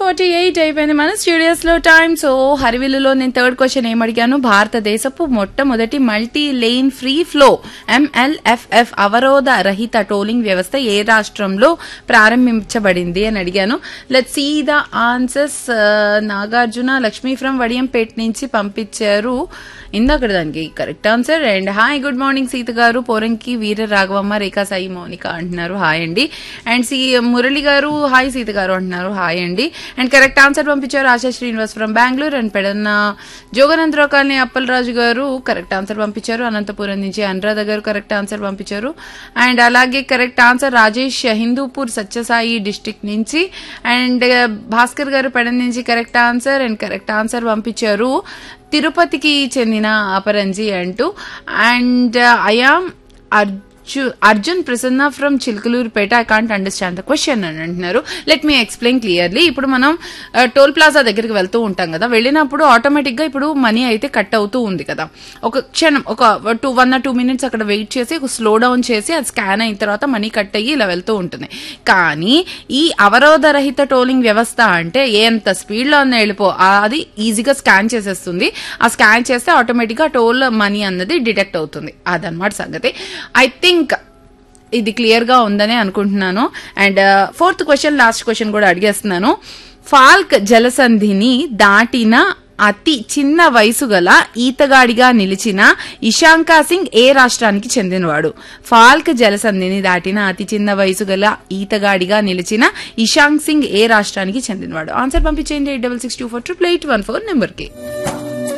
forty eight అయిపోయింది మన studios లో టైం సో హరివిల్లులో నేను థర్డ్ క్వశ్చన్ ఏం అడిగాను భారతదేశపు మొట్టమొదటి multi lane free flow MLFF అవరోధ రహిత టోలింగ్ వ్యవస్థ ఏ రాష్ట్రంలో ప్రారంభించబడింది అని అడిగాను let see the answers Nagarjuna Lakshmi from Vadiyampeta నుంచి పంపించారు ఇందాక దానికి correct answer and hi good morning Seetha garu Poranki వీర రాఘవమ్మ రేఖా సాయి మౌనిక అంటున్నారు హాయ్ అండి అండ్ సి మురళి గారు హాయ్ సీత గారు అంటున్నారు హాయ్ అండి అండ్ కరెక్ట్ ఆన్సర్ పంపించారు Asha Srinivas from Bengaluru and Pedana Jogananthrao colony Appalaraju garu correct answer పంపించారు అనంతపురం నుంచి అనురాధ గారు కరెక్ట్ ఆన్సర్ పంపించారు అండ్ అలాగే correct answer Rajesh Hindupur Sathya Sai district నుంచి అండ్ భాస్కర్ గారు పెడ నుంచి correct answer and correct answer పంపించారు తిరుపతికి చెందిన అపరంజి అంటూ and I am Arju Arjun Prasanna from Chilakaluripet I can't understand the question అని అంటున్నారు లెట్ మీ ఎక్స్ప్లెయిన్ క్లియర్లీ ఇప్పుడు మనం టోల్ ప్లాజా దగ్గరికి వెళ్తూ ఉంటాం కదా వెళ్ళినప్పుడు ఆటోమేటిక్ గా ఇప్పుడు మనీ అయితే కట్ అవుతూ ఉంది కదా ఒక క్షణం ఒక two one or two minutes అక్కడ వెయిట్ చేసి ఒక స్లో డౌన్ చేసి అది స్కాన్ అయిన తర్వాత మనీ కట్ అయ్యి ఇలా వెళ్తూ ఉంటుంది కానీ ఈ అవరోధ రహిత టోలింగ్ వ్యవస్థ అంటే ఎంత స్పీడ్ లో ఉన్న వెళ్ళిపో అది ఈజీగా స్కాన్ చేసేస్తుంది ఆ స్కాన్ చేస్తే ఆటోమేటిక్ గా టోల్ మనీ అన్నది డిటెక్ట్ అవుతుంది అదనమాట సంగతి ఐ థింక్ ఇది క్లియర్ గా ఉందని అనుకుంటున్నాను and fourth question last question కూడా అడిగేస్తున్నాను ఫాల్క్ జలసంధిని దాటిన అతి చిన్న వయసు గల ఈతగాడిగా నిలిచిన ఇషాంకా సింగ్ ఏ రాష్ట్రానికి చెందినవాడు ఫాల్క్ జలసంధిని దాటిన అతి చిన్న వయసు గల ఈతగాడిగా నిలిచిన ఇషాంక్ సింగ్ ఏ రాష్ట్రానికి చెందినవాడు ఆన్సర్ పంపించేయండి eight double six two four triple eight one four నెంబర్కి